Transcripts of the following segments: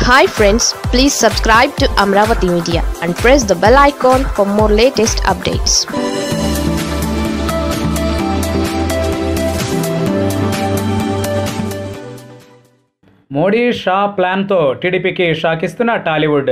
hi friends please subscribe to Amaravati media and press the bell icon for more latest updates Modi Shah ప్లాన్తో టీడీపీకి shock ఇస్తున్న టాలీవుడ్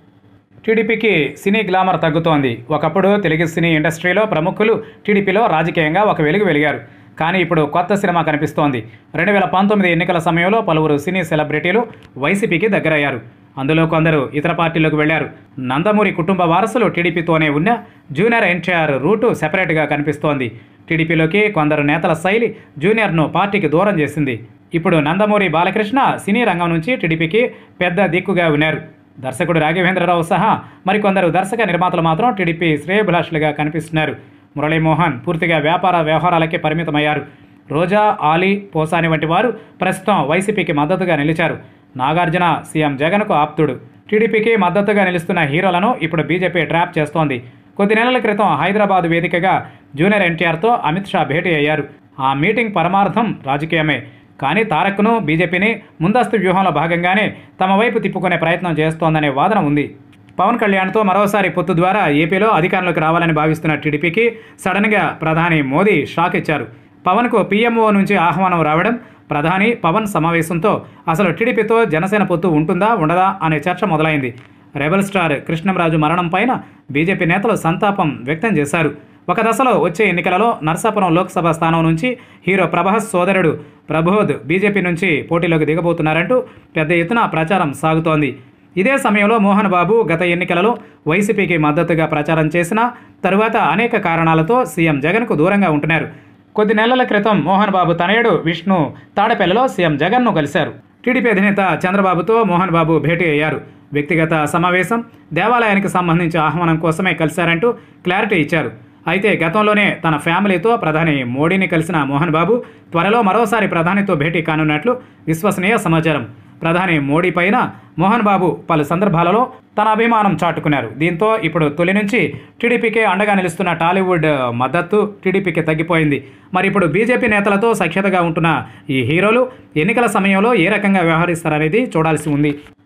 టీడీపీకి సినీ glamour తగ్గుతోంది ఒకప్పుడు తెలుగు సినీ ఇండస్ట్రీలో ప్రముఖులు టీడీపీలో రాజకీయంగా ఒక వెలుగు వెలిగారు కానీ ఇప్పుడు కొత్త సినిమా కనిపిస్తోంది రెండు వేల పంతొమ్మిది ఎన్నికల సమయంలో పలువురు సినీ సెలబ్రిటీలు వైసీపీకి దగ్గరయ్యారు అందులో కొందరు ఇతర పార్టీలకు వెళ్లారు నందమూరి కుటుంబ వారసులు టీడీపీతోనే ఉన్న జూనియర్ ఎన్టీఆర్ రూటు సెపరేట్గా కనిపిస్తోంది టీడీపీలోకి కొందరు నేతల శైలి జూనియర్ను పార్టీకి దూరం చేసింది ఇప్పుడు నందమూరి బాలకృష్ణ సినీ రంగం నుంచి టీడీపీకి పెద్ద దిక్కుగా ఉన్నారు దర్శకుడు రాఘవేంద్రరావు సహా మరికొందరు దర్శక నిర్మాతలు మాత్రం టీడీపీ శ్రేయభిలాషులుగా కనిపిస్తున్నారు మురళీమోహన్ పూర్తిగా వ్యాపార వ్యవహారాలకే పరిమితమయ్యారు రోజా ఆలీ పోసాని వంటి వారు ప్రస్తుతం వైసీపీకి మద్దతుగా నిలిచారు నాగార్జున సీఎం జగన్కు ఆప్తుడు టీడీపీకి మద్దతుగా నిలుస్తున్న హీరోలను ఇప్పుడు బీజేపీ ట్రాప్ చేస్తోంది కొద్ది నెలల క్రితం హైదరాబాద్ వేదికగా జూనియర్ ఎన్టీఆర్తో అమిత్ షా భేటీ అయ్యారు ఆ మీటింగ్ పరమార్థం రాజకీయమే కానీ తారక్ను బీజేపీని ముందస్తు వ్యూహంలో భాగంగానే తమ వైపు తిప్పుకునే ప్రయత్నం చేస్తోందనే వాదన ఉంది పవన్ కళ్యాణ్తో మరోసారి పొత్తు ద్వారా ఏపీలో అధికారంలోకి రావాలని భావిస్తున్న టీడీపీకి సడన్గా ప్రధాని మోదీ షాక్ ఇచ్చారు పవన్కు పీఎంఓ నుంచి ఆహ్వానం రావడం ప్రధాని పవన్ సమావేశంతో అసలు టీడీపీతో జనసేన పొత్తు ఉంటుందా ఉండదా అనే చర్చ మొదలైంది రెబల్ స్టార్ కృష్ణంరాజు మరణం పైన బీజేపీ నేతలు సంతాపం వ్యక్తం చేశారు ఒక దశలో వచ్చే ఎన్నికలలో నర్సాపురం లోక్సభ స్థానం నుంచి హీరో ప్రభాస్ సోదరుడు ప్రబోధ్ బీజేపీ నుంచి పోటీలోకి దిగబోతున్నారంటూ పెద్ద ఎత్తున ప్రచారం సాగుతోంది ఇదే సమయంలో మోహన్ బాబు గత ఎన్నికలలో వైసీపీకి మద్దతుగా ప్రచారం చేసిన తరువాత అనేక కారణాలతో సీఎం జగన్కు దూరంగా ఉంటున్నారు కొద్ది నెలల క్రితం మోహన్ బాబు తనయుడు విష్ణు తాడేపల్లిలో సీఎం జగన్ను కలిశారు టీడీపీ అధినేత చంద్రబాబుతో మోహన్ బాబు భేటీ అయ్యారు వ్యక్తిగత సమావేశం దేవాలయానికి సంబంధించి ఆహ్వానం కోసమే కలిశారంటూ క్లారిటీ ఇచ్చారు అయితే గతంలోనే తన ఫ్యామిలీతో ప్రధాని మోడీని కలిసిన మోహన్ బాబు త్వరలో మరోసారి ప్రధానితో భేటీ కానున్నట్లు విశ్వసనీయ సమాచారం ప్రధాని మోడీ పైన మోహన్ బాబు పలు సందర్భాలలో తన అభిమానం చాటుకున్నారు దీంతో ఇప్పుడు తొలి నుంచి టీడీపీకే అండగా నిలుస్తున్న టాలీవుడ్ మద్దతు టీడీపీకి తగ్గిపోయింది మరి ఇప్పుడు బీజేపీ నేతలతో సఖ్యతగా ఉంటున్న ఈ హీరోలు ఎన్నికల సమయంలో ఏ రకంగా వ్యవహరిస్తారనేది చూడాల్సి ఉంది